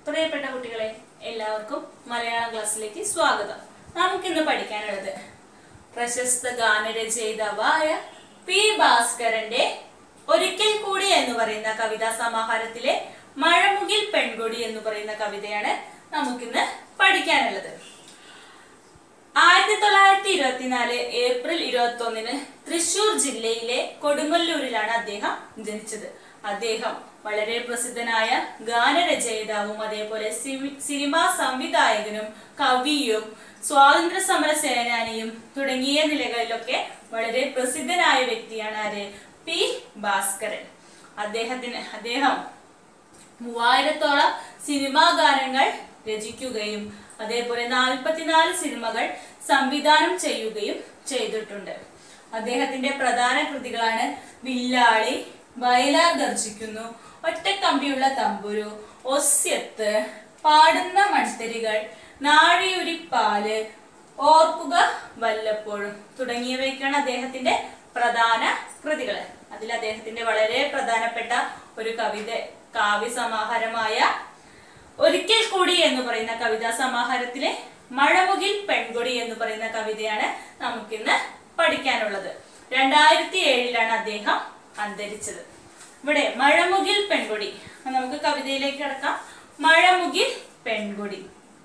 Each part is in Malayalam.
പ്രിയപ്പെട്ട കുട്ടികളെ എല്ലാവർക്കും മലയാളം ക്ലാസ്സിലേക്ക് സ്വാഗതം നമുക്കിന്ന് പഠിക്കാനുള്ളത് പ്രശസ്ത ഗാനരചയിതാവായ പി ഭാസ്കരന്റെ ഒരിക്കൽ കൂടി എന്ന് പറയുന്ന കവിതാ സമാഹാരത്തിലെ മഴമുകിൽ പെൺകൊടി എന്ന് പറയുന്ന കവിതയാണ് നമുക്കിന്ന് പഠിക്കാനുള്ളത് ആയിരത്തി തൊള്ളായിരത്തി ഇരുപത്തിനാല് ഏപ്രിൽ ഇരുപത്തി ഒന്നിന് തൃശൂർ ജില്ലയിലെ കൊടുങ്ങല്ലൂരിലാണ് അദ്ദേഹം ജനിച്ചത് അദ്ദേഹം വളരെ പ്രസിദ്ധനായ ഗാനരചയിതാവും അതേപോലെ സിമി- സിനിമാ സംവിധായകനും കവിയും സ്വാതന്ത്ര്യ സമര സേനാനിയും തുടങ്ങിയ നിലകളിലൊക്കെ വളരെ പ്രസിദ്ധനായ വ്യക്തിയാണ് ആര് പി ഭാസ്കരൻ അദ്ദേഹത്തിന് അദ്ദേഹം മൂവായിരത്തോളം സിനിമാ ഗാനങ്ങൾ രചിക്കുകയും അതേപോലെ നാൽപ്പത്തിനാല് സിനിമകൾ സംവിധാനം ചെയ്യുകയും ചെയ്തിട്ടുണ്ട് അദ്ദേഹത്തിന്റെ പ്രധാന കൃതികളാണ് വില്ലാളി വയലാർ ഗർജിക്കുന്നു ഒറ്റക്കമ്പിയുള്ള തമ്പുരു ഒസ്യത്ത് പാടുന്ന മൺതരികൾ നാഴിയുരിപ്പാല് ഓർക്കുക വല്ലപ്പോഴും തുടങ്ങിയവയൊക്കെയാണ് അദ്ദേഹത്തിന്റെ പ്രധാന കൃതികൾ അതിൽ അദ്ദേഹത്തിന്റെ വളരെ പ്രധാനപ്പെട്ട ഒരു കവിത കാവ്യ സമാഹാരമായ ഒരിക്കൽ കൂടി എന്ന് പറയുന്ന കവിതാ സമാഹാരത്തിലെ മഴമുകിൽ പെൺകൊടി എന്ന് പറയുന്ന കവിതയാണ് നമുക്കിന്ന് പഠിക്കാനുള്ളത് രണ്ടായിരത്തി ഏഴിലാണ് അദ്ദേഹം അന്തരിച്ചത് ഇവിടെ മഴമുകിൽ പെൺകൊടി അപ്പൊ നമുക്ക് കവിതയിലേക്ക് കിടക്കാം മഴമുകിൽ പെൺകൊടി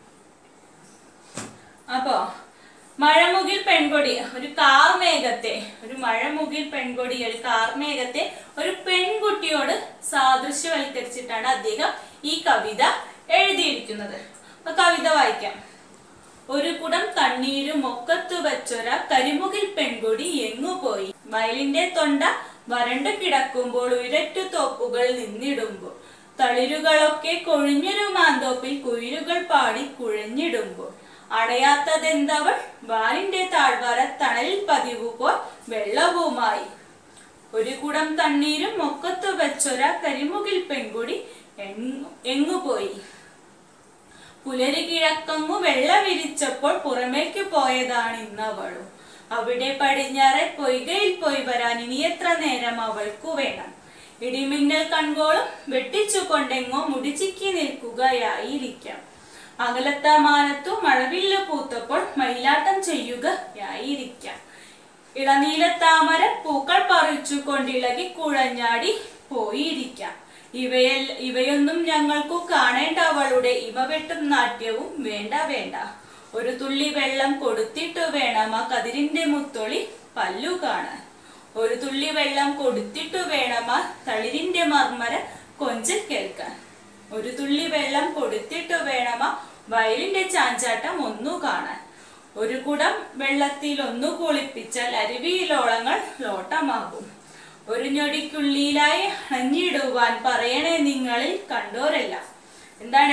അപ്പോ മഴമുകിൽ പെൺകൊടി ഒരു കാർമേഘത്തെ ഒരു മഴമുകിൽ പെൺകൊടി ഒരു കാർമേഘത്തെ ഒരു പെൺകുട്ടിയോട് സാദൃശ്യവൽക്കരിച്ചിട്ടാണ് അദ്ദേഹം ഈ കവിത എഴുതിയിരിക്കുന്നത് അപ്പൊ കവിത വായിക്കാം ഒരു കുടം തണ്ണീരും ഒക്കത്തു വെച്ചൊര കരിമുകിൽ പെൺകൊടി എങ്ങുപോയി വയലിന്റെ തൊണ്ട വരണ്ടു കിടക്കുമ്പോൾ ഉയരറ്റു തോപ്പുകൾ നിന്നിടുമ്പോൾ തളിരുകളൊക്കെ കൊഴിഞ്ഞൊരു മാന്തോപ്പിൽ കുയിലുകൾ പാടി കുഴഞ്ഞിടുമ്പോൾ അടയാത്തതെന്തവൾ വാലിന്റെ താഴ്വര തണലിൽ പതിവു പോൽ വെള്ളവുമായി ഒരു കുടം തണ്ണീരും ഒക്കത്തു വെച്ചൊര കരിമുകിൽ പെൺകുടി എങ്ങു- എങ്ങുപോയി പുലരി കിഴക്കങ്ങു വെള്ള വിരിച്ചപ്പോൾ പുറമേക്ക് പോയതാണ് ഇന്നവളും അവിടെ പടിഞ്ഞാറെ പൊയ്കയിൽ പോയി വരാൻ ഇനി എത്ര നേരം അവൾക്കു വേണം ഇടിമിന്നൽ കൺകോളും വെട്ടിച്ചു കൊണ്ടെങ്ങോ മുടിച്ചിക്കി നിൽക്കുകയായിരിക്കാം അകലത്ത മാനത്തു മഴവില്ല് പൂത്തപ്പോൾ മയിലാട്ടം ചെയ്യുകയായിരിക്കാം ഇളനീലത്താമര പൂക്കൾ പറിച്ചു കൊണ്ടിളകി കുഴഞ്ഞാടി പോയിരിക്കാം ഇവയൽ ഇവയൊന്നും ഞങ്ങൾക്കു കാണേണ്ട അവളുടെ ഇവ വെട്ടും നാട്യവും വേണ്ട വേണ്ട ഒരു തുള്ളി വെള്ളം കൊടുത്തിട്ടു വേണം ആ കതിരിന്റെ മുത്തൊളി പല്ലു കാണാൻ ഒരു തുള്ളി വെള്ളം കൊടുത്തിട്ടു വേണം ആ തളിരിന്റെ മർമര കൊഞ്ചൽ കേൾക്കാൻ ഒരു തുള്ളി വെള്ളം കൊടുത്തിട്ടു വേണം ആ വയലിന്റെ ചാഞ്ചാട്ടം ഒന്നു കാണാൻ ഒരു കുടം വെള്ളത്തിൽ ഒന്നു കുളിപ്പിച്ചാൽ അരുവിയിലോളങ്ങൾ ലോട്ടമാകും ഒരു ഞൊടിക്കുള്ളിലായി അണിഞ്ഞിടുവാൻ പറയണേ നിങ്ങളിൽ കണ്ടോരെല്ലാം എന്താണ്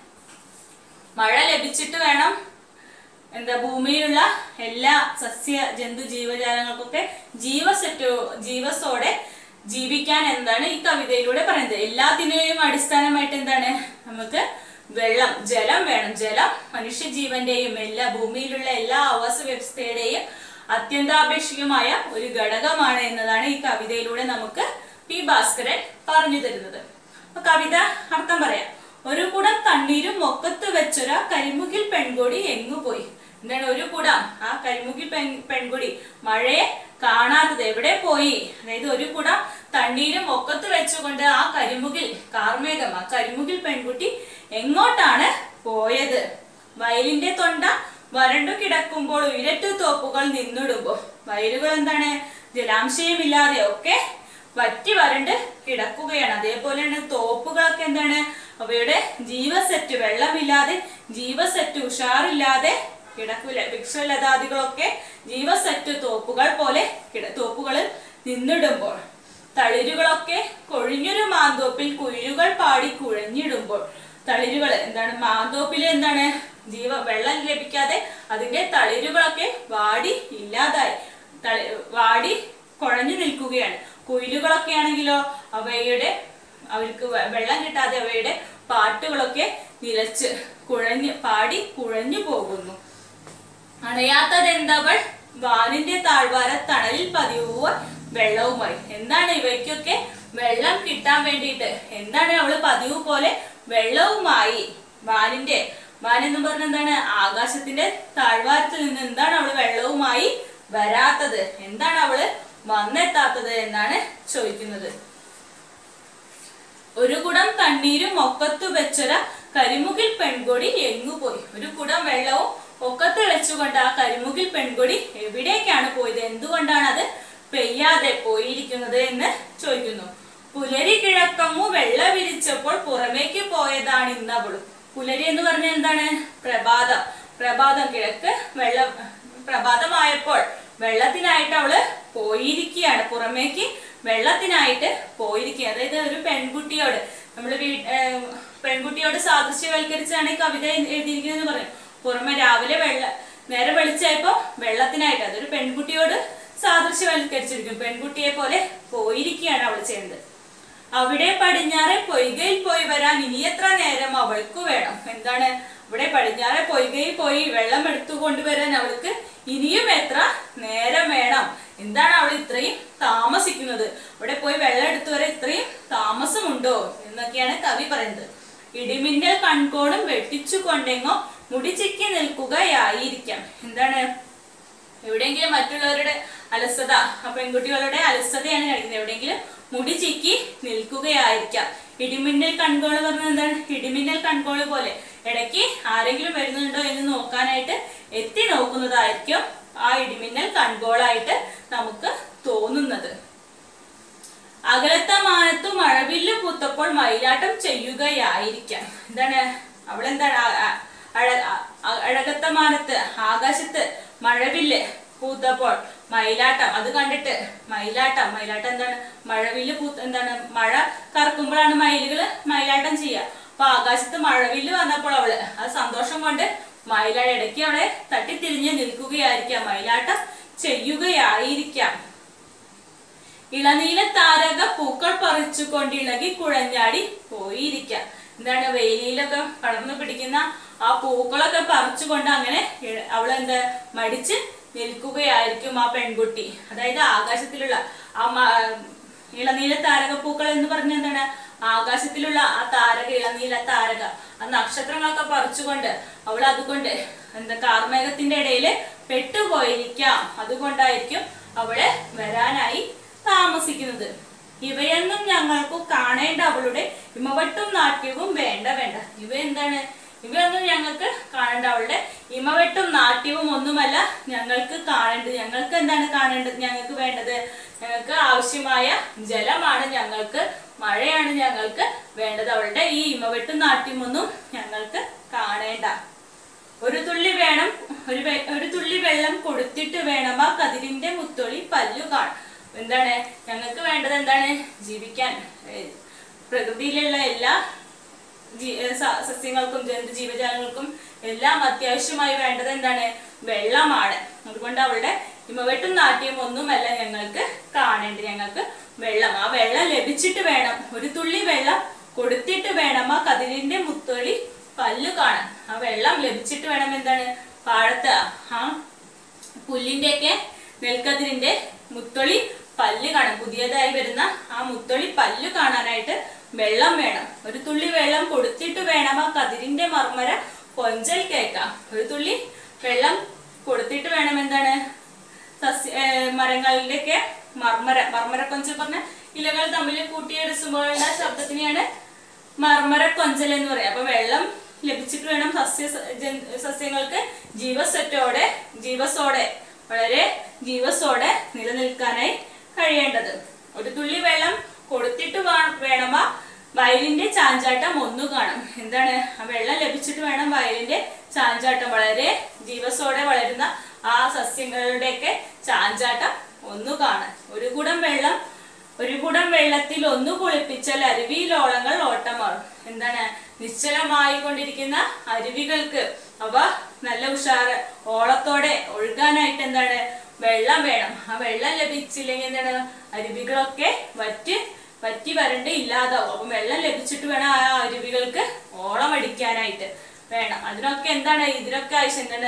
മഴ ലഭിച്ചിട്ട് വേണം എന്താ ഭൂമിയിലുള്ള എല്ലാ സസ്യ ജന്തു ജീവജാലങ്ങൾക്കൊക്കെ ജീവസറ്റോ ജീവസോടെ ജീവിക്കാൻ എന്താണ് ഈ കവിതയിലൂടെ പറയുന്നത് എല്ലാത്തിനെയും അടിസ്ഥാനമായിട്ട് എന്താണ് നമുക്ക് വെള്ളം ജലം വേണം ജലം മനുഷ്യജീവന്റെയും എല്ലാ ഭൂമിയിലുള്ള എല്ലാ ആവാസ വ്യവസ്ഥയുടെയും അത്യന്താപേക്ഷികമായ ഒരു ഘടകമാണ് എന്നതാണ് ഈ കവിതയിലൂടെ നമുക്ക് പി ഭാസ്കരൻ പറഞ്ഞു തരുന്നത് അപ്പൊ കവിത അർത്ഥം പറയാം ഒരു കുടം തണ്ണീരും ഒക്കത്ത് വെച്ചൊര കരിമുകിൽ പെൺകൊടി എങ്ങുപോയി എന്താണ് ഒരു കുടം ആ കരിമുകിൽ പെൺ പെൺകൊടി മഴയെ കാണാത്തത് എവിടെ പോയി അതായത് ഒരു കുടം തണ്ണീരും ഒക്കത്ത് വെച്ചുകൊണ്ട് ആ കരിമുകിൽ കാർമേഘം ആ കരിമുകിൽ പെൺകുട്ടി എങ്ങോട്ടാണ് പോയത് വയലിന്റെ തൊണ്ട വരണ്ടു കിടക്കുമ്പോൾ ഉയരറ്റു തോപ്പുകൾ നിന്നിടുമ്പോൾ വയലുകൾ എന്താണ് ജലാംശയമില്ലാതെ ഒക്കെ വറ്റി വരണ്ട് കിടക്കുകയാണ് അതേപോലെയാണ് തോപ്പുകളൊക്കെ എന്താണ് അവയുടെ ജീവസെറ്റ് വെള്ളമില്ലാതെ ജീവസെറ്റ് ഉഷാറില്ലാതെ കിടക്കൂല വൃക്ഷലതാദികളൊക്കെ ജീവസെറ്റ് തോപ്പുകൾ പോലെ കിട തോപ്പുകളിൽ നിന്നിടുമ്പോൾ തളിരുകളൊക്കെ കൊഴിഞ്ഞൊരു മാന്തോപ്പിൽ കുയിലുകൾ പാടി കുഴഞ്ഞിടുമ്പോൾ തളിരുകൾ എന്താണ് മാന്തോപ്പിൽ എന്താണ് ജീവ വെള്ളം ലഭിക്കാതെ അതിന്റെ തളിരുകളൊക്കെ വാടി ഇല്ലാതായി തളി വാടി കുഴഞ്ഞു നിൽക്കുകയാണ് കുയിലുകളൊക്കെ ആണെങ്കിലോ അവയുടെ അവർക്ക് വെ- വെള്ളം കിട്ടാതെ അവയുടെ പാട്ടുകളൊക്കെ നിലച്ച് കുഴഞ്ഞ് പാടി കുഴഞ്ഞു പോകുന്നു അണയാത്തതെന്തവൾ വാനിന്റെ താഴ്വാര തണലിൽ പതിവുവാൻ വെള്ളവുമായി എന്താണ് ഇവയ്ക്കൊക്കെ വെള്ളം കിട്ടാൻ വേണ്ടിയിട്ട് എന്താണ് അവള് പതിവ് പോലെ വെള്ളവുമായി വാനിന്റെ വാൻ എന്ന് പറഞ്ഞ എന്താണ് ആകാശത്തിന്റെ താഴ്വാരത്തിൽ നിന്ന് എന്താണ് അവള് വെള്ളവുമായി വരാത്തത് എന്താണ് അവള് വന്നെത്താത്തത് എന്നാണ് ചോദിക്കുന്നത് ഒരു കുടം തണ്ണീരും ഒക്കത്തു വെച്ചൊര കരിമുകിൽ പെൺകൊടി എങ്ങുപോയി ഒരു കുടം വെള്ളവും ഒക്കത്ത് വെച്ചുകൊണ്ട് ആ കരിമുകിൽ പെൺകൊടി എവിടേക്കാണ് പോയത് എന്തുകൊണ്ടാണ് അത് പെയ്യാതെ പോയിരിക്കുന്നത് എന്ന് ചോദിക്കുന്നു പുലരി കിഴക്കങ്ങു വെള്ള വിരിച്ചപ്പോൾ പുറമേക്ക് പോയതാണ് ഇന്നവളും പുലരി എന്ന് പറഞ്ഞാൽ എന്താണ് പ്രഭാതം പ്രഭാതം കിഴക്ക് വെള്ളം പ്രഭാതമായപ്പോൾ വെള്ളത്തിനായിട്ട് അവള് പോയിരിക്കുകയാണ് പുറമേക്ക് വെള്ളത്തിനായിട്ട് പോയിരിക്കുക അതായത് ഒരു പെൺകുട്ടിയോട് നമ്മള് വീ ഏർ പെൺകുട്ടിയോട് സാദൃശ്യവൽക്കരിച്ചാണ് ഈ കവിത എഴുതിയിരിക്കുന്നത് പറയും പുറമെ രാവിലെ വെള്ള നേരെ വെളിച്ചായപ്പോ വെള്ളത്തിനായിട്ട് അതൊരു പെൺകുട്ടിയോട് സാദൃശ്യവൽക്കരിച്ചിരിക്കും പെൺകുട്ടിയെ പോലെ പോയിരിക്കുകയാണ് അവൾ ചെയ്യുന്നത് അവിടെ പടിഞ്ഞാറെ പൊയ്കയിൽ പോയി വരാൻ ഇനി എത്ര നേരം അവൾക്ക് വേണം എന്താണ് ഇവിടെ പടിഞ്ഞാറെ പൊയ്കയിൽ പോയി വെള്ളം എടുത്തു കൊണ്ടുവരാൻ അവൾക്ക് ഇനിയും എത്ര നേരം വേണം എന്താണ് അവൾ ഇത്രയും താമസിക്കുന്നത് ഇവിടെ പോയി വെള്ളം എടുത്തു വരാൻ ഇത്രയും താമസമുണ്ടോ എന്നൊക്കെയാണ് കവി പറയുന്നത് ഇടിമിന്നൽ കൺകോണും വെട്ടിച്ചു കൊണ്ടെങ്ങോ മുടിച്ചിക്കി നിൽക്കുകയായിരിക്കാം എന്താണ് എവിടെയെങ്കിലും മറ്റുള്ളവരുടെ അലസത ആ പെൺകുട്ടികളുടെ അലസതയാണ് കാണിക്കുന്നത് എവിടെയെങ്കിലും മുടി ചിക്കി നിൽക്കുകയായിരിക്കാം ഇടിമിന്നൽ കൺകോള് പറഞ്ഞത് എന്താണ് ഇടിമിന്നൽ കൺകോള് പോലെ ഇടയ്ക്ക് ആരെങ്കിലും വരുന്നുണ്ടോ എന്ന് നോക്കാനായിട്ട് എത്തി നോക്കുന്നതായിരിക്കും ആ ഇടിമിന്നൽ കൺകോളായിട്ട് നമുക്ക് തോന്നുന്നത് അകലത്തെ മാനത്തു മഴവില്ല് പൂത്തപ്പോൾ മയിലാട്ടം ചെയ്യുകയായിരിക്കാം എന്താണ് അവളെന്താണ് ആ- ആ- അഴ- ആ- അഴകത്ത മാനത്ത് ആകാശത്ത് മഴവില്ല് പൂത്തപ്പോൾ മയിലാട്ടം അത് കണ്ടിട്ട് മയിലാട്ടം മയിലാട്ടം എന്താണ് മഴവില്ല് പൂത്ത് എന്താണ് മഴ കറക്കുമ്പോഴാണ് മയിലുകള് മയിലാട്ടം ചെയ്യുക അപ്പൊ ആകാശത്ത് മഴവില്ല് വന്നപ്പോൾ അവള് ആ സന്തോഷം കൊണ്ട് മയിലാട ഇടയ്ക്ക് അവളെ തട്ടിത്തിരിഞ്ഞ് നിൽക്കുകയായിരിക്കാം മയിലാട്ടം ചെയ്യുകയായിരിക്കാം ഇളനീല താരക പൂക്കൾ പറിച്ചുകൊണ്ട് ഇളകി കുഴഞ്ഞാടി പോയിരിക്കാം എന്താണ് വെയിലിലൊക്കെ പടർന്നു പിടിക്കുന്ന ആ പൂക്കളൊക്കെ പറിച്ചുകൊണ്ട് അങ്ങനെ ഇഴ- അവളെന്താ മടിച്ച് നിൽക്കുകയായിരിക്കും ആ പെൺകുട്ടി അതായത് ആകാശത്തിലുള്ള ആ മ- ഇളനീല താരക പൂക്കൾ എന്ന് പറഞ്ഞ എന്താണ് ആകാശത്തിലുള്ള ആ താരക ഇളനീല താരക ആ നക്ഷത്രങ്ങളൊക്കെ പറിച്ചുകൊണ്ട് അവൾ അതുകൊണ്ട് എന്താ കാർമേഘത്തിന്റെ ഇടയിൽ പെട്ടുപോയിരിക്കാം അതുകൊണ്ടായിരിക്കും അവള് വരാനായി താമസിക്കുന്നത് ഇവയൊന്നും ഞങ്ങൾക്ക് കാണേണ്ട അവളുടെ ഇമവട്ടും നാട്യവും വേണ്ട വേണ്ട ഇവ എന്താണ് ഇവയൊന്നും ഞങ്ങൾക്ക് കാണേണ്ട അവളുടെ ഇമവെട്ടും നാട്യവും ഒന്നുമല്ല ഞങ്ങൾക്ക് കാണേണ്ടത് ഞങ്ങൾക്ക് എന്താണ് കാണേണ്ടത് ഞങ്ങൾക്ക് വേണ്ടത് ഞങ്ങൾക്ക് ആവശ്യമായ ജലമാണ് ഞങ്ങൾക്ക് മഴയാണ് ഞങ്ങൾക്ക് വേണ്ടത് അവളുടെ ഈ ഇമവെട്ടും നാട്യമൊന്നും ഞങ്ങൾക്ക് കാണേണ്ട ഒരു തുള്ളി വേണം ഒരു വെ- ഒരു തുള്ളി വെള്ളം കൊടുത്തിട്ട് വേണം ആ കതിരിന്റെ മുത്തൊളി പല്ലു കാണാൻ എന്താണ് ഞങ്ങൾക്ക് വേണ്ടത് എന്താണ് ജീവിക്കാൻ ഏഹ് പ്രകൃതിയിലുള്ള എല്ലാ ജീ- ഏഹ് സ- സസ്യങ്ങൾക്കും ജന്തു ജീവജാലങ്ങൾക്കും എല്ലാം അത്യാവശ്യമായി വേണ്ടത് എന്താണ് വെള്ളമാണ് അതുകൊണ്ട് അവളുടെ ഇമവെട്ടും നാട്യം ഒന്നുമല്ല ഞങ്ങൾക്ക് കാണേണ്ടത് ഞങ്ങൾക്ക് വെള്ളം ആ വെള്ളം ലഭിച്ചിട്ട് വേണം ഒരു തുള്ളി വെള്ളം കൊടുത്തിട്ട് വേണം ആ കതിരിന്റെ മുത്തൊളി പല്ലു കാണാൻ ആ വെള്ളം ലഭിച്ചിട്ട് വേണം എന്താണ് പാടത്ത് ആ പുല്ലിന്റെ ഒക്കെ നെൽക്കതിരിന്റെ മുത്തൊളി പല്ല് കാണാം പുതിയതായി വരുന്ന ആ മുത്തൊളി പല്ല് കാണാനായിട്ട് വെള്ളം വേണം ഒരു തുള്ളി വെള്ളം കൊടുത്തിട്ട് വേണം ആ കതിരിന്റെ മർമര കൊഞ്ചൽ കേൾക്കാം ഒരു തുള്ളി വെള്ളം കൊടുത്തിട്ട് വേണം എന്താണ് സസ്യ ഏർ മരങ്ങളുടെ ഒക്കെ മർമര മർമര കൊഞ്ചൽ പറഞ്ഞ ഇലകൾ തമ്മിൽ കൂട്ടിയിടിച്ചുമ്പോഴുള്ള ശബ്ദത്തിനെയാണ് മർമര കൊഞ്ചൽ എന്ന് പറയാം അപ്പൊ വെള്ളം ലഭിച്ചിട്ട് വേണം സസ്യ ജൻ- സസ്യങ്ങൾക്ക് ജീവസറ്റോടെ ജീവസോടെ വളരെ ജീവസോടെ നിലനിൽക്കാനായി കഴിയേണ്ടത് ഒരു തുള്ളി വെള്ളം കൊടുത്തിട്ട് വാ- വേണം ആ വയലിന്റെ ചാഞ്ചാട്ടം ഒന്നു കാണും എന്താണ് ആ വെള്ളം ലഭിച്ചിട്ട് വേണം വയലിന്റെ ചാഞ്ചാട്ടം വളരെ ജീവസോടെ വളരുന്ന ആ സസ്യങ്ങളുടെയൊക്കെ ചാഞ്ചാട്ടം ഒന്നു കാണാൻ ഒരു കുടം വെള്ളം ഒരു കുടം വെള്ളത്തിൽ ഒന്ന് കുളിപ്പിച്ചാൽ അരുവിയിലോളങ്ങൾ ഓട്ടം മാറും എന്താണ് നിശ്ചലമായി കൊണ്ടിരിക്കുന്ന അരുവികൾക്ക് അവ നല്ല ഉഷാറ് ഓളത്തോടെ ഒഴുകാനായിട്ട് എന്താണ് വെള്ളം വേണം ആ വെള്ളം ലഭിച്ചില്ലെങ്കിൽ എന്താണ് അരുവികളൊക്കെ വറ്റി വറ്റി വരണ്ട് ഇല്ലാതാവും അപ്പം വെള്ളം ലഭിച്ചിട്ട് വേണം ആ അരുവികൾക്ക് ഓളം അടിക്കാനായിട്ട് വേണം അതിനൊക്കെ എന്താണ് ഇതിനൊക്കെ ആവശ്യം എന്താണ്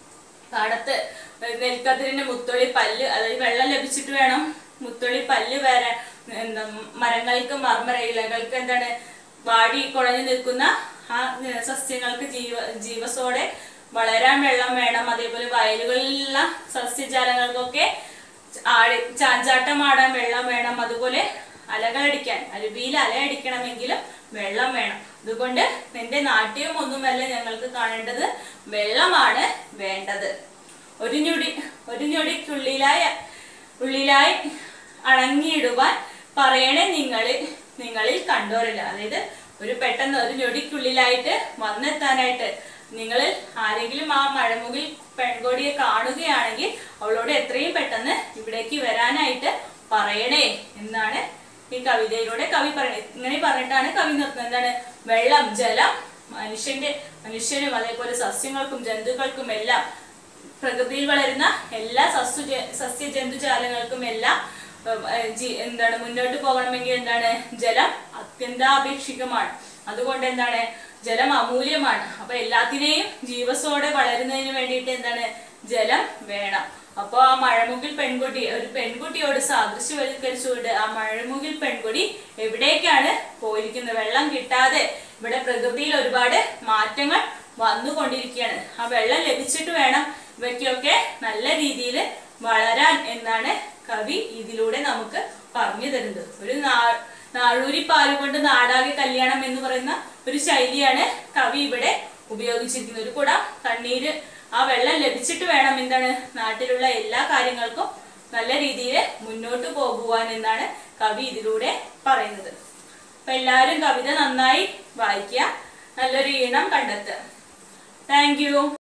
പാടത്ത് നെൽക്കതിരിന്റെ മുത്തൊളി പല്ല് അതായത് വെള്ളം ലഭിച്ചിട്ട് വേണം മുത്തൊളി പല്ല് വരാൻ എന്താ മരങ്ങൾക്ക് മർമര ഇലകൾക്ക് എന്താണ് വാടി കുഴഞ്ഞു നിൽക്കുന്ന ആ ഏ, സസ്യങ്ങൾക്ക് ജീവ ജീവസോടെ വളരാൻ വെള്ളം വേണം അതേപോലെ വയലുകളിലുള്ള സസ്യജാലങ്ങൾക്കൊക്കെ ആടി ചാഞ്ചാട്ടം ആടാൻ വെള്ളം വേണം അതുപോലെ അലകളടിക്കാൻ അരുവിയിൽ അലയടിക്കണമെങ്കിലും വെള്ളം വേണം അതുകൊണ്ട് നിന്റെ നാട്യവും ഒന്നുമല്ല ഞങ്ങൾക്ക് കാണേണ്ടത് വെള്ളമാണ് വേണ്ടത് ഒരു ഞൊടി ഒരു ഞൊടിക്കുള്ളിലായ ഉള്ളിലായി അണങ്ങിയിടുവാൻ പറയണേ നിങ്ങളിൽ നിങ്ങളിൽ കണ്ടോരില്ല അതായത് ഒരു പെട്ടെന്ന് ഒരു ഞൊടിക്കുള്ളിലായിട്ട് വന്നെത്താനായിട്ട് നിങ്ങളിൽ ആരെങ്കിലും ആ മഴമുകിൽ പെൺകൊടിയെ കാണുകയാണെങ്കിൽ അവളോട് എത്രയും പെട്ടെന്ന് ഇവിടേക്ക് വരാനായിട്ട് പറയണേ എന്നാണ് ഈ കവിതയിലൂടെ കവി പറയുന്നത് ഇങ്ങനെ പറഞ്ഞിട്ടാണ് കവി നിർത്തുന്നത് എന്താണ് വെള്ളം ജലം മനുഷ്യന്റെ മനുഷ്യനും അതേപോലെ സസ്യങ്ങൾക്കും ജന്തുക്കൾക്കും എല്ലാം പ്രകൃതിയിൽ വളരുന്ന എല്ലാ സസ്യ സസ്യ ജന്തുജാലങ്ങൾക്കും എല്ലാം ഏർ, ഏർ, ജി- എന്താണ് മുന്നോട്ട് പോകണമെങ്കിൽ എന്താണ് ജലം അത്യന്താപേക്ഷികമാണ് അതുകൊണ്ട് എന്താണ് ജലം അമൂല്യമാണ് അപ്പൊ എല്ലാത്തിനെയും ജീവസോടെ വളരുന്നതിന് വേണ്ടിയിട്ട് എന്താണ് ജലം വേണം അപ്പൊ ആ മഴമുകിൽ പെൺകുട്ടി ഒരു പെൺകുട്ടിയോട് സാദൃശ്യവൽക്കരിച്ചുകൊണ്ട് ആ മഴമുകിൽ പെൺകുടി എവിടേക്കാണ് പോയിരിക്കുന്നത് വെള്ളം കിട്ടാതെ ഇവിടെ പ്രകൃതിയിൽ ഒരുപാട് മാറ്റങ്ങൾ വന്നുകൊണ്ടിരിക്കുകയാണ് ആ വെള്ളം ലഭിച്ചിട്ട് വേണം ഇവയ്ക്കൊക്കെ നല്ല രീതിയിൽ വളരാൻ എന്നാണ് കവി ഇതിലൂടെ നമുക്ക് പറഞ്ഞു തരുന്നത് ഒരു നാ- നാഴൂരി പാല് കൊണ്ട് നാടാകെ കല്യാണം എന്ന് പറയുന്ന ഒരു ശൈലിയാണ് കവി ഇവിടെ ഉപയോഗിച്ചിരിക്കുന്നത് ഒരു കുട കണ്ണീര് ആ വെള്ളം ലഭിച്ചിട്ട് വേണം എന്താണ് നാട്ടിലുള്ള എല്ലാ കാര്യങ്ങൾക്കും നല്ല രീതിയിൽ മുന്നോട്ട് പോകുവാൻ എന്നാണ് കവി ഇതിലൂടെ പറയുന്നത് അപ്പൊ എല്ലാവരും കവിത നന്നായി വായിക്കുക നല്ലൊരു ഈണം കണ്ടെത്തുക താങ്ക് യു